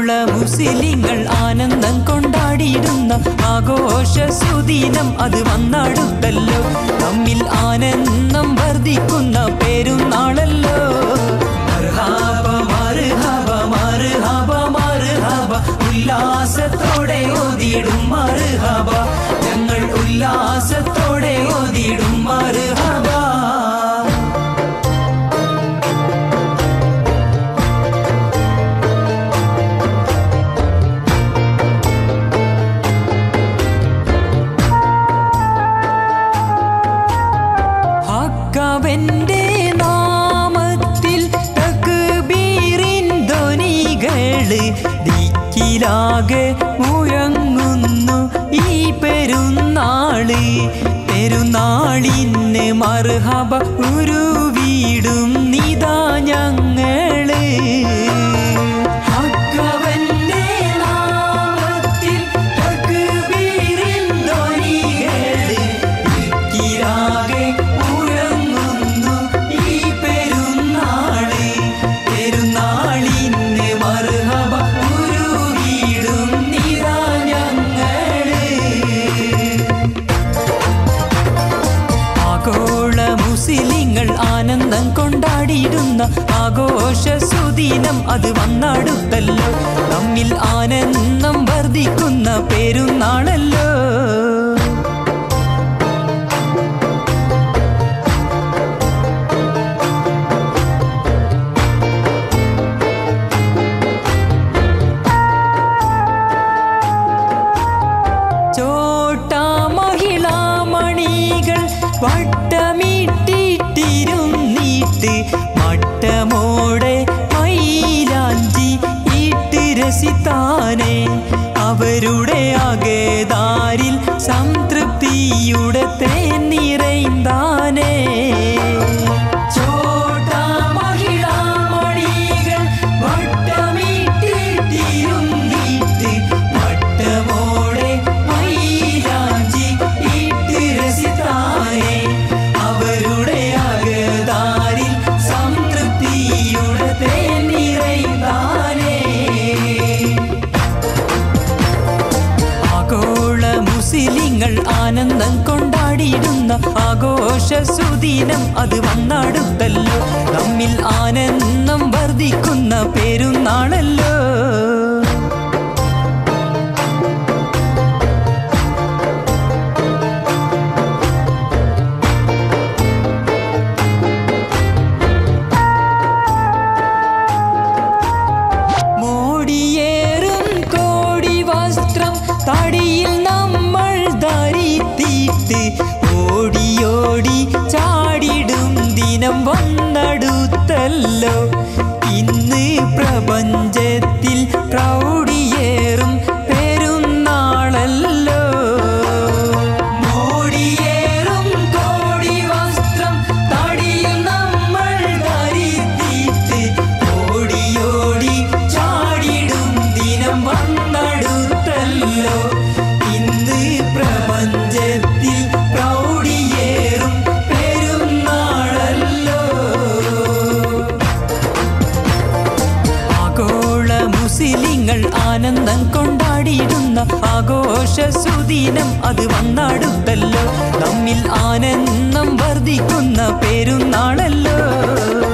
ആഗോള മുസ്ലിങ്ങൾ ആനന്ദം കൊണ്ടാടിയിടുന്ന ആഘോഷ സുദിനം അത് വന്നാടുത്തല്ലോ നമ്മിൽ ആനന്ദം വർദ്ധിക്കുന്ന പെരുന്നാളല്ലോ മർഹാബ മർഹാബ മർഹാബ മർഹാബ ഉല്ലാസത്തോടെ ഓതിയിടും മർഹാബ ഞങ്ങൾ ഉല്ലാസത്തോടെ ഓതിയിടും മർഹാബ ഹക്കവന്റെ നാമത്തിൽ തക്ബീറിൻ ധ്വനികള് ദിക്കിലാകെ മുഴങ്ങുന്നു ഈ പെരുന്നാള് പെരുന്നാളിന് മർഹബ ഒരു വീടും നിതാ ഞങ്ങള് ഹക്കവന്റെ നാമത്തിൽ തക്ബീറിൻ ധ്വനികള് ദിക്കിലാകെ മുഴങ്ങുന്നു ഈ പെരുന്നാള് പെരുന്നാളിന് മർഹബ ഒരു വീടും നിതാ ഞങ്ങള് ആഗോള മുസ്ലിങ്ങൾ ആനന്ദം കൊണ്ടാടിയിടുന്ന ആഘോഷ സുദിനം അത് വന്നാടുത്തല്ലോ നമ്മിൽ ആനന്ദം വർദ്ധിക്കുന്ന പെരുന്നാളല്ലോ ചോട്ട മഹിളാമണികൾ വട്ടമിട്ടിട്ടിരുന്നീട്ട് മട്ടമോടെ മൈലാഞ്ചി ഇട്ട് രസിത്താനെ അവരുടെ അകേതാരിൽ സംതൃപ്തിയുടെ തേൻ നിറൈന്താനേ ചോട്ട മഹിളാമണികൾ വട്ടമിട്ടിട്ടിരുന്നീട്ട് വട്ടമോടെ മൈലാഞ്ചി ഇട്ട് രസിത്താനെ അവരുടെ അകതാരിൽ സംതൃപ്തിയുടെ തേൻ നിറൈന്താനേ ആഗോള മുസ്ലിങ്ങൾ ആനന്ദം കൊണ്ടാടിയിടുന്ന ആഘോഷ സുദിനം അത് വന്നാടുത്തല്ലോ നമ്മിൽ ആനന്ദം വർദ്ധിക്കുന്ന പെരുന്നാളല്ലോ മോടിയേറും കോടി വസ്ത്രം തടിയിൽ നമ്മൾ ധരിത്തിട്ട് ഓടിയോടി ചാടിടും ദിനം വന്നടുത്തല്ലോ ഇന്ന് പ്രപഞ്ചത്തിൽ പ്രൗഢിയേറും പെരുന്നാളല്ലോ മോടിയേറും കോടി വസ്ത്രം തടിയിൽ നമ്മൾ ധരിത്തിട്ട് ഓടിയോടി ചാടിടും ദിനം വന്നടുത്തല്ലോ ഇന്ന് പ്രപഞ്ചത്തിൽ പ്രൗഢിയേറും പെരുന്നാളല്ലോ ആഗോള മുസ്ലിങ്ങൾ ആനന്ദം കൊണ്ടാടിയിടുന്ന ആഘോഷ സുദിനം അത് വന്നാടുത്തല്ലോ നമ്മിൽ ആനന്ദം വർദ്ധിക്കുന്ന പെരുന്നാളല്ലോ